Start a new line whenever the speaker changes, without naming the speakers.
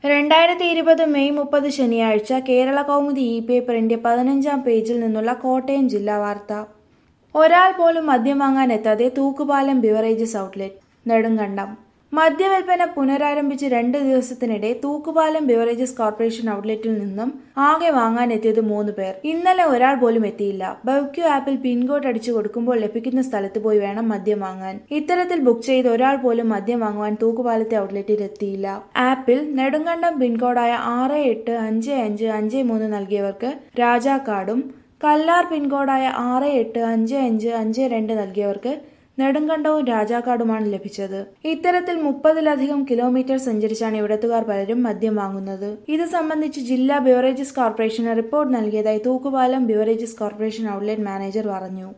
രണ്ടായിരത്തി ഇരുപത് മെയ് മുപ്പത് ശനിയാഴ്ച കേരള കൗമുദി ഇ പേപ്പറിന്റെ പതിനഞ്ചാം പേജിൽ നിന്നുള്ള കോട്ടയം ജില്ലാ വാർത്ത ഒരാൾ പോലും മദ്യം വാങ്ങാനെത്താതെ തൂക്കുപാലം ബിവറേജസ് ഔട്ട്ലെറ്റ് നെടുങ്കണ്ടം മദ്യവിൽപ്പന പുനരാരംഭിച്ച് രണ്ട് ദിവസത്തിനിടെ തൂക്കുപാലം ബിവറേജസ് കോർപ്പറേഷൻ ഔട്ട്ലെറ്റിൽ നിന്നും ആകെ വാങ്ങാനെത്തിയത് മൂന്ന് പേർ ഇന്നലെ ഒരാൾ പോലും എത്തിയില്ല ബൗക്യു ആപ്പിൽ പിൻകോഡ് അടിച്ചു കൊടുക്കുമ്പോൾ ലഭിക്കുന്ന സ്ഥലത്ത് പോയി വേണം മദ്യം വാങ്ങാൻ ഇത്തരത്തിൽ ബുക്ക് ചെയ്ത് ഒരാൾ പോലും മദ്യം വാങ്ങുവാൻ തൂക്കുപാലത്തെ ഔട്ട്ലെറ്റിൽ എത്തിയില്ല ആപ്പിൽ നെടുങ്കണ്ടം പിൻകോഡായ ആറ് എട്ട് അഞ്ച് അഞ്ച് അഞ്ച് മൂന്ന് നൽകിയവർക്ക് രാജാ കാർഡും കല്ലാർ പിൻകോഡായ ആറ് എട്ട് അഞ്ച് അഞ്ച് അഞ്ച് രണ്ട് നൽകിയവർക്ക് നെടുങ്കണ്ടവും രാജാക്കാടുമാണ് ലഭിച്ചത് ഇത്തരത്തിൽ മുപ്പതിലധികം കിലോമീറ്റർ സഞ്ചരിച്ചാണ് ഇവിടത്തുകാർ പലരും മദ്യം വാങ്ങുന്നത് ഇത് സംബന്ധിച്ച് ജില്ലാ ബിവറേജസ് കോർപ്പറേഷന് റിപ്പോർട്ട് നൽകിയതായി തൂക്കുപാലം ബിവറേജസ് കോർപ്പറേഷൻ ഔട്ട്ലെറ്റ് മാനേജർ പറഞ്ഞു